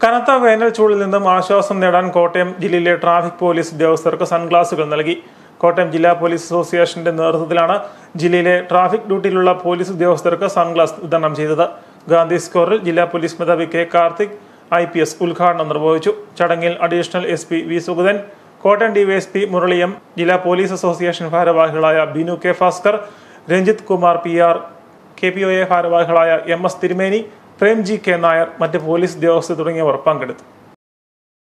കനത്ത വേനൽ ചൂടിൽ നിന്നും ആശ്വാസം നേടാൻ കോട്ടയം ജില്ലയിലെ ട്രാഫിക് പോലീസ് ഉദ്യോഗസ്ഥർക്ക് സൺഗ്ലാസുകൾ നൽകി കോട്ടയം ജില്ലാ പോലീസ് അസോസിയേഷന്റെ നേതൃത്വത്തിലാണ് ജില്ലയിലെ ട്രാഫിക് ഡ്യൂട്ടിയിലുള്ള പോലീസ് ഉദ്യോഗസ്ഥർക്ക് സൺഗ്ലാസ് വിതരണം ചെയ്തത് ഗാന്ധി സ്കോറിൽ ജില്ലാ പോലീസ് മേധാവി K Karthik I P S ഉദ്ഘാടനം നിർവഹിച്ചു ചടങ്ങിൽ additional S P V Sugathan Kottayam DySP മുരളിയം ജില്ലാ പോലീസ് അസോസിയേഷൻ ഭാരവാഹികളായ Binu K Bhaskar Ranjith Kumar P R K P O A ഭാരവാഹികളായ M S Thirumeni Premji K Nair മറ്റ് പോലീസ് ഉദ്യോഗസ്ഥർ തുടങ്ങിയവർ പങ്കെടുത്തു